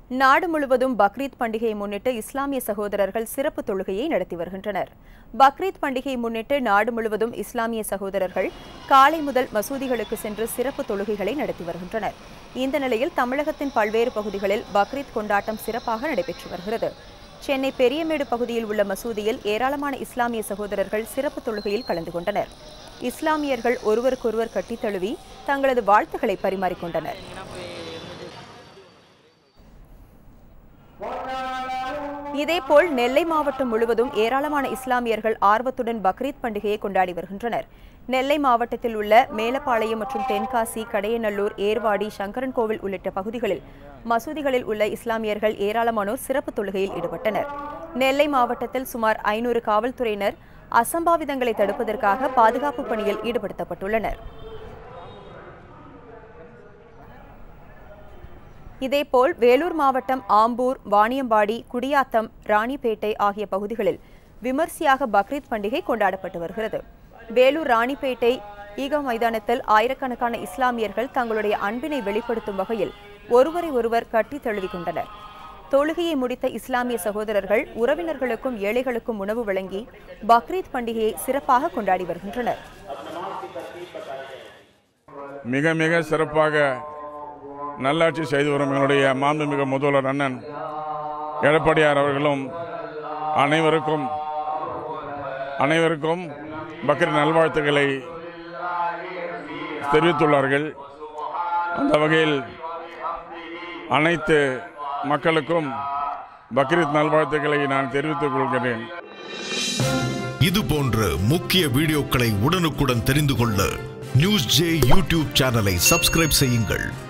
நாடு முழுவதும் பக்ரீத் பண்டிகையை முன்னிட்டு இஸ்லாமிய சகோதரர்கள் சிறப்பு தொழுகையை நடத்தி வருகின்றனர் பக்ரீத் பண்டிகையை முன்னிட்டு நாடு முழுவதும் இஸ்லாமிய சகோதரர்கள் காலை முதல் மசூதிகளுக்கு சென்று சிறப்பு தொழுகைகளை நடத்தி வருகின்றனர் இந்த நிலையில் தமிழகத்தின் பல்வேறு பகுதிகளில் பக்ரீத் கொண்டாட்டம் சிறப்பாக நடைபெற்று வருகிறது சென்னை பெரியமேடு பகுதியில் உள்ள மசூதியில் ஏராளமான இஸ்லாமிய சகோதரர்கள் சிறப்பு தொழுகையில் கலந்து கொண்டனர் இஸ்லாமியர்கள் ஒருவருக்கொருவர் கட்டித் தழுவி தங்களது வாழ்த்துக்களை பரிமாறிக்கொண்டனர் இதேபோல் நெல்லை மாவட்டம் முழுவதும் ஏராளமான இஸ்லாமியர்கள் ஆர்வத்துடன் பக்ரீத் பண்டிகையை கொண்டாடி வருகின்றனர் நெல்லை மாவட்டத்தில் உள்ள மேலப்பாளையம் மற்றும் தென்காசி கடையநல்லூர் ஏர்வாடி சங்கரன் கோவில் உள்ளிட்ட பகுதிகளில் மசூதிகளில் உள்ள இஸ்லாமியர்கள் ஏராளமானோர் சிறப்பு தொழுகையில் ஈடுபட்டனர் நெல்லை மாவட்டத்தில் சுமார் ஐநூறு காவல்துறையினர் அசம்பாவிதங்களை தடுப்பதற்காக பாதுகாப்பு பணியில் ஈடுபடுத்தப்பட்டுள்ளனர் இதேபோல் வேலூர் மாவட்டம் ஆம்பூர் வாணியம்பாடி குடியாத்தம் ராணிப்பேட்டை ஆகிய பகுதிகளில் விமர்சையாக பக்ரீத் பண்டிகை கொண்டாடப்பட்டு வருகிறது வேலூர் ராணிப்பேட்டை ஈகா மைதானத்தில் ஆயிரக்கணக்கான இஸ்லாமியர்கள் தங்களுடைய அன்பினை வெளிப்படுத்தும் வகையில் ஒருவரை ஒருவர் கட்டி தழுவிக் கொண்டனர் தொழுகையை முடித்த இஸ்லாமிய சகோதரர்கள் உறவினர்களுக்கும் ஏழைகளுக்கும் உணவு வழங்கி பக்ரீத் பண்டிகையை சிறப்பாக கொண்டாடி வருகின்றனர் மிக மிக சிறப்பாக நல்லாட்சி செய்து வரும் எங்களுடைய மாண்புமிகு முதல்வர் அண்ணன் எடப்பாடியார் அவர்களும் அனைவருக்கும் அனைவருக்கும் பக்ரீத் நல்வாழ்த்துக்களை தெரிவித்துள்ளார்கள் அந்த வகையில் அனைத்து மக்களுக்கும் பக்ரீத் நல்வாழ்த்துக்களை நான் தெரிவித்துக் கொள்கிறேன் இது போன்ற முக்கிய வீடியோக்களை உடனுக்குடன் தெரிந்து கொள்ள நியூஸ் ஜே யூடியூப் சேனலை சப்ஸ்கிரைப் செய்யுங்கள்